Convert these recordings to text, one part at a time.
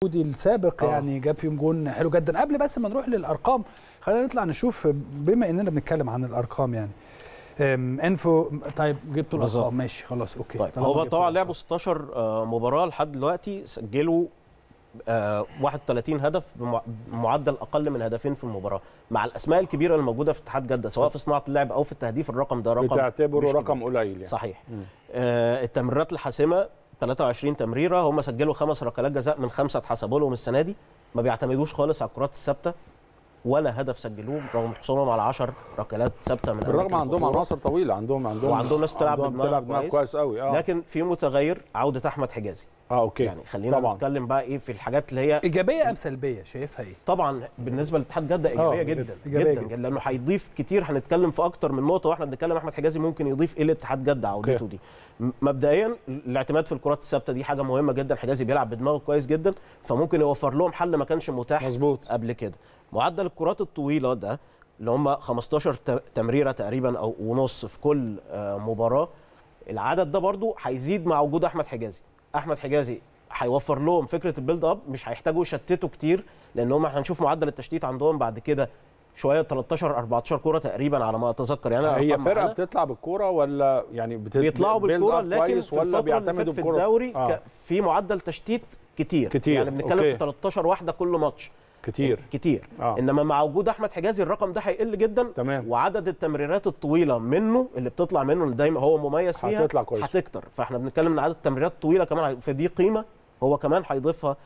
السعودي السابق آه. يعني جاب فيهم جون حلو جدا قبل بس ما نروح للارقام خلينا نطلع نشوف بما اننا بنتكلم عن الارقام يعني أم، انفو طيب جبتوا بالظبط. الارقام ماشي خلاص اوكي طيب طالما هو جبتوا طبعا الأرقام. لعبوا 16 آه، مباراه لحد دلوقتي سجلوا آه، 31 هدف بمع- بمعدل اقل من هدفين في المباراه مع الاسماء الكبيره اللي موجوده في اتحاد جده سواء في صناعه اللعب او في التهديف الرقم ده رقم بتعتبره مش رقم كبير. قليل يعني صحيح آه التمريرات الحاسمه 23 تمريره هم سجلوا خمس ركلات جزاء من خمسه اتحسبوا لهم السنه دي ما بيعتمدوش خالص على الكرات الثابته ولا هدف سجلوه رغم حصولهم على 10 ركلات ثابته من بالرغم أماكن عندهم الخطورة. عناصر طويله عندهم عندهم وعندهم ناس بتلعب عندهم بدماغ بتلعب دماغ كويس. كويس قوي اه لكن في متغير عوده احمد حجازي اه اوكي يعني خلينا طبعا نتكلم بقى ايه في الحاجات اللي هي ايجابيه ام سلبيه شايفها ايه طبعا بالنسبه لاتحاد جده ايجابيه آه، جدا إيجابية جدا, جداً. لانه هيضيف كتير هنتكلم في اكتر من نقطه واحنا بنتكلم احمد حجازي ممكن يضيف ايه لاتحاد جده عودته أوكي. دي م- مبدئيا الاعتماد في الكرات الثابته دي حاجه مهمه جدا حجازي بيلعب بدماغه كويس جدا فممكن يوفر لهم حل ما كانش متاح مظبوط قبل كده معدل الكرات الطويله ده اللي هم 15 ت- تمريره تقريبا او ونص في كل آه، مباراه العدد ده برضو هيزيد مع وجود احمد حجازي احمد حجازي هيوفر لهم فكره البيلد اب مش هيحتاجوا يشتتوا كتير لان هم هنشوف معدل التشتيت عندهم بعد كده شويه 13 14 كوره تقريبا على ما اتذكر يعني هي أرقام فرقه معانا. بتطلع بالكوره ولا يعني بت... بيطلعوا build بالكوره up لكن كويس في ولا الفتره اللي بيعتمدوا فاتت في بالكوره الدوري آه. ك- في معدل تشتيت كتير كتير، يعني بنتكلم أوكي. في 13 واحده كل ماتش كتير كتير آه. انما مع وجود احمد حجازي الرقم ده هيقل جدا تمام. وعدد التمريرات الطويله منه اللي بتطلع منه اللي دايما هو مميز فيها هتطلع كويس. هتكتر فاحنا بنتكلم ان عدد التمريرات الطويله كمان فدي قيمه هو كمان هيضيفها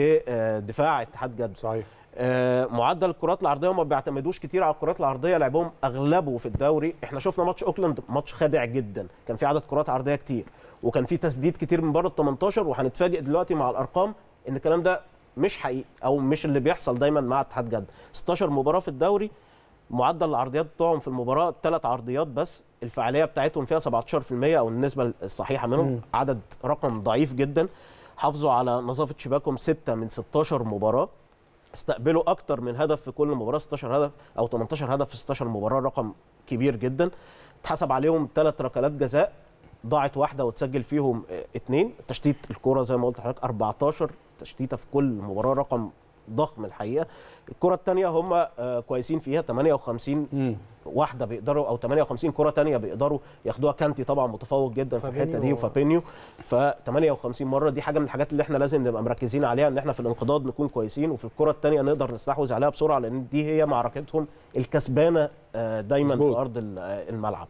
لدفاع اتحاد جده صحيح آه، معدل الكرات العرضيه هم ما بيعتمدوش كتير على الكرات العرضيه لعبهم اغلبه في الدوري احنا شفنا ماتش اوكلاند ماتش خادع جدا كان في عدد كرات عرضيه كتير وكان في تسديد كتير من بره ال 18 وهنتفاجئ دلوقتي مع الارقام ان الكلام ده مش حقيقي او مش اللي بيحصل دايما مع اتحاد جده 16 مباراه في الدوري معدل العرضيات بتوعهم في المباراه ثلاث عرضيات بس الفعاليه بتاعتهم فيها 17% او النسبه الصحيحه منهم مم. عدد رقم ضعيف جدا حافظوا على نظافه شباكهم 6 من 16 مباراه استقبلوا اكتر من هدف في كل مباراه 16 هدف او 18 هدف في 16 مباراه رقم كبير جدا اتحسب عليهم ثلاث ركلات جزاء ضاعت واحده وتسجل فيهم آه، اتنين تشتيت الكره زي ما قلت لحضرتك 14 تشتيته في كل مباراه رقم ضخم الحقيقه الكره الثانيه هم آه، كويسين فيها 58 امم واحده بيقدروا او 58 كره تانية بيقدروا ياخدوها كانتي طبعا متفوق جدا في الحته دي فابينيو. وفابينيو ف 58 مره دي حاجه من الحاجات اللي احنا لازم نبقى مركزين عليها ان احنا في الانقضاض نكون كويسين وفي الكره الثانيه نقدر نستحوذ عليها بسرعه لان دي هي معركتهم الكسبانه آه، دايما مظبوط. في ارض ال- آه، الملعب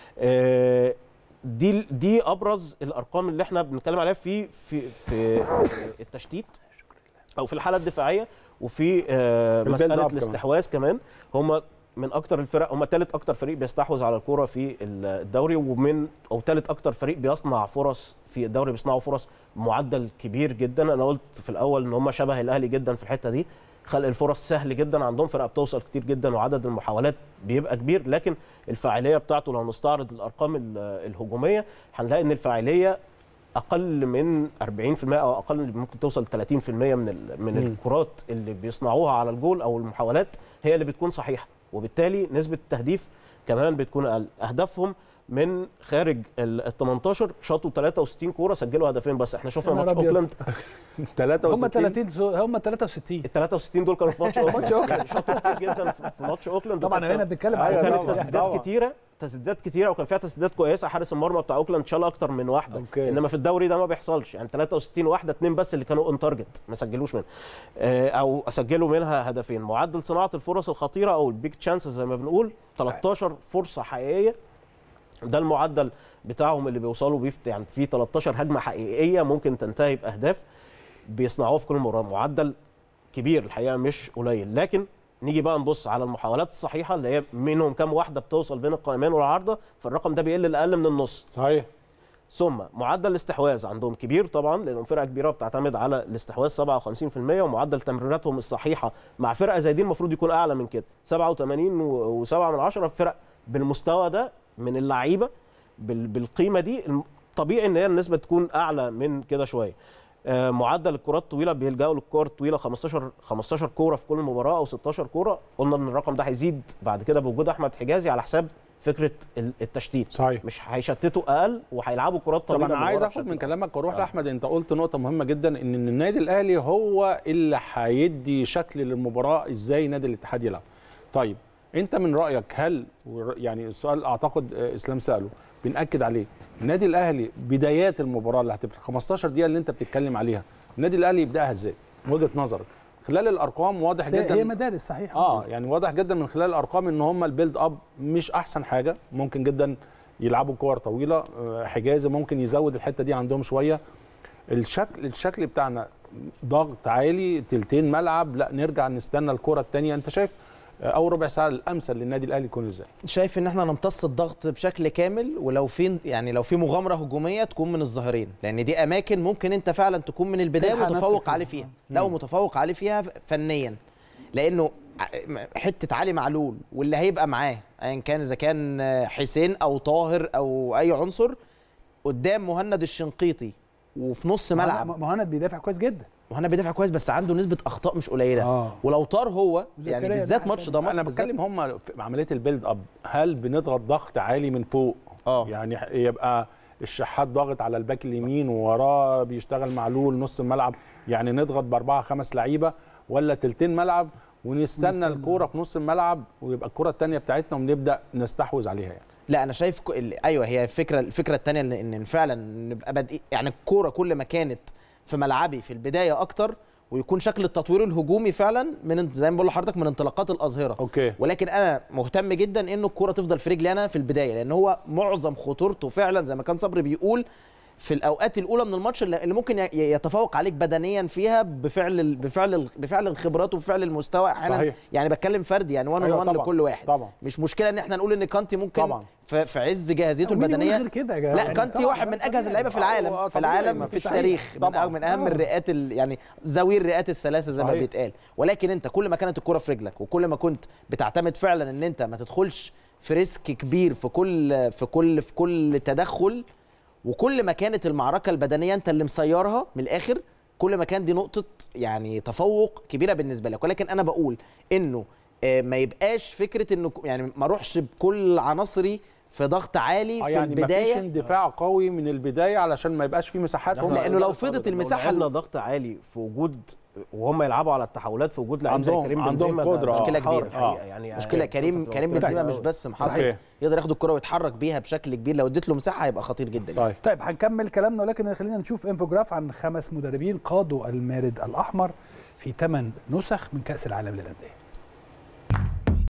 آه، دي دي ابرز الارقام اللي احنا بنتكلم عليها في في في التشتيت او في الحاله الدفاعيه وفي آه، البيلد مساله أب كمان. الاستحواذ كمان هم من اكتر الفرق هم ثالث اكتر فريق بيستحوذ على الكوره في الدوري ومن او ثالث اكتر فريق بيصنع فرص في الدوري بيصنعوا فرص معدل كبير جدا انا قلت في الاول ان هم شبه الاهلي جدا في الحته دي خلق الفرص سهل جدا عندهم فرقه بتوصل كتير جدا وعدد المحاولات بيبقى كبير لكن الفاعليه بتاعته لو نستعرض الارقام ال- الهجوميه هنلاقي ان الفاعليه اقل من 40% او اقل ممكن توصل 30% من ال- من مم. الكرات اللي بيصنعوها على الجول او المحاولات هي اللي بتكون صحيحه وبالتالي نسبه التهديف كمان بتكون اقل اهدافهم من خارج ال 18 شاطوا 63 كوره سجلوا هدفين بس احنا شفنا يا نهار ماتش أبيض. اوكلاند 63 هم 30 سو- هم 63 ال 63 دول كانوا في ماتش ماتش اوكلاند أوكلاند. شاطوا كتير جدا في في ماتش اوكلاند طبعا وكانت- هنا بنتكلم أيوة على وكانت طبعاً. تسديدات طبعاً. كتيره تسديدات كتيره وكان فيها تسديدات كويسه حارس المرمى بتاع اوكلاند شال اكتر من واحده أوكي. انما في الدوري ده ما بيحصلش يعني 63 واحده اثنين بس اللي كانوا اون تارجت ما سجلوش منها آه، او سجلوا منها هدفين معدل صناعه الفرص الخطيره او البيج تشانسز زي ما بنقول 13 فرصه حقيقيه ده المعدل بتاعهم اللي بيوصلوا بيه في- يعني في 13 هجمه حقيقيه ممكن تنتهي باهداف بيصنعوها في كل مباراه معدل كبير الحقيقه مش قليل لكن نيجي بقى نبص على المحاولات الصحيحه اللي هي منهم كام واحده بتوصل بين القائمين والعارضه فالرقم ده بيقل لاقل من النص صحيح ثم معدل الاستحواذ عندهم كبير طبعا لانهم فرقه كبيره بتعتمد على الاستحواذ 57% ومعدل تمريراتهم الصحيحه مع فرقه زي دي المفروض يكون اعلى من كده 87 و7 من 10 فرق بالمستوى ده من اللعيبه بال- بالقيمه دي الم- طبيعي ان هي النسبه تكون اعلى من كده شويه آه، معدل الكرات الطويله بيلجأوا للكور الطويله 15 15 كوره في كل مباراه او 16 كوره قلنا ان الرقم ده هيزيد بعد كده بوجود احمد حجازي على حساب فكره ال- التشتيت صحيح مش هيشتتوا اقل وهيلعبوا كرات طب طويله انا من عايز ورا اخد بشكل من أكبر. كلامك واروح آه. لاحمد انت قلت نقطه مهمه جدا ان إن النادي الاهلي هو اللي هيدي شكل للمباراه ازاي نادي الاتحاد يلعب طيب انت من رايك هل ور- يعني السؤال اعتقد آه، اسلام ساله بناكد عليه النادي الاهلي بدايات المباراه اللي هتبقى 15 دقيقه اللي انت بتتكلم عليها النادي الاهلي يبداها ازاي من وجهه نظرك خلال الارقام واضح بس هي- جدا هي مدارس صحيح اه يعني واضح جدا من خلال الارقام ان هم البيلد اب مش احسن حاجه ممكن جدا يلعبوا كور طويله آه، حجازي ممكن يزود الحته دي عندهم شويه الشكل الشكل بتاعنا ضغط عالي تلتين ملعب لا نرجع نستنى الكره الثانيه انت شايف آه، اول ربع ساعه الامثل للنادي الاهلي يكون ازاي شايف ان احنا نمتص الضغط بشكل كامل ولو في يعني لو في مغامره هجوميه تكون من الظهيرين لان دي اماكن ممكن انت فعلا تكون من البدايه تلحق متفوق نفسك عليه فيها. فيها لا ومتفوق عليه فيها فنيا لانه ع- حته علي معلول واللي هيبقى معاه ايا كان اذا كان حسين او طاهر او اي عنصر قدام مهند الشنقيطي وفي نص ملعب مهند بيدافع كويس جدا مهند بيدافع كويس بس عنده نسبه اخطاء مش قليله آه. ولو طار هو يعني وزكريا بالذات ده ماتش حاجة. ضمان انا بالذات- بتكلم هم في عمليه البيلد اب هل بنضغط ضغط عالي من فوق اه يعني يبقى الشحات ضاغط على الباك اليمين ووراه بيشتغل معلول نص الملعب يعني نضغط باربعه خمس لعيبه ولا تلتين ملعب ونستنى ونستنى. الكوره في نص الملعب ويبقى الكوره الثانيه بتاعتنا ونبدا نستحوذ عليها يعني لا انا شايف ك... ال- ايوه هي الفكره الفكره الثانيه ان إن فعلا نبقى بادئ يعني الكوره كل ما كانت في ملعبي في البدايه اكتر ويكون شكل التطوير الهجومي فعلا من زي ما بقول لحضرتك من انطلاقات الاظهره اوكي ولكن انا مهتم جدا انه الكوره تفضل في رجلي انا في البدايه لان هو معظم خطورته فعلا زي ما كان صبري بيقول في الاوقات الاولى من الماتش اللي اللي ممكن ي- يتفوق عليك بدنيا فيها بفعل ال- بفعل ال- بفعل الخبرات وبفعل المستوى احيانا صحيح. يعني بتكلم فردي يعني 1 أيوة 1 طبعاً، لكل واحد طبعا مش مشكله ان احنا نقول ان كانتي ممكن طبعا في في عز جاهزيته ومين يقول البدنيه غير كده يا جماعة؟ لا يعني كانتي طبعاً، واحد من اجهز طبيعي. اللعيبه في آه، العالم هو في طبيعي، العالم ما في فيش التاريخ من, طبعاً. أو من اهم آه. الرئات ال- يعني ذوي الرئات الثلاثه زي ما صحيح. بيتقال ولكن انت كل ما كانت الكره في رجلك وكل ما كنت بتعتمد فعلا ان انت ما تدخلش في ريسك كبير في كل في كل في كل تدخل وكل ما كانت المعركه البدنيه انت اللي مسيرها من الاخر كل ما كان دي نقطه يعني تفوق كبيره بالنسبه لك ولكن انا بقول انه آه، ما يبقاش فكره انه يعني ما اروحش بكل عناصري في ضغط عالي آه في يعني البدايه مفيش اندفاع قوي من البدايه علشان ما يبقاش في مساحات هم لأنه لو فضت المساحة لو ال- ضغط عالي في وجود وهم يلعبوا على التحولات في وجود لعيب زي عندهم- كريم عندهم بنزيما ده- قدرة، ده آه. مشكلة حار كبيرة. الحقيقة، آه. يعني مشكله كريم كريم بنزيما مش بس محرك صحيح. يقدر ياخد الكره ويتحرك بيها بشكل كبير لو اديت له مساحه هيبقى خطير جدا صحيح طيب هنكمل كلامنا ولكن خلينا نشوف انفوجراف عن خمس مدربين قادوا المارد الاحمر في ثمان نسخ من كاس العالم للانديه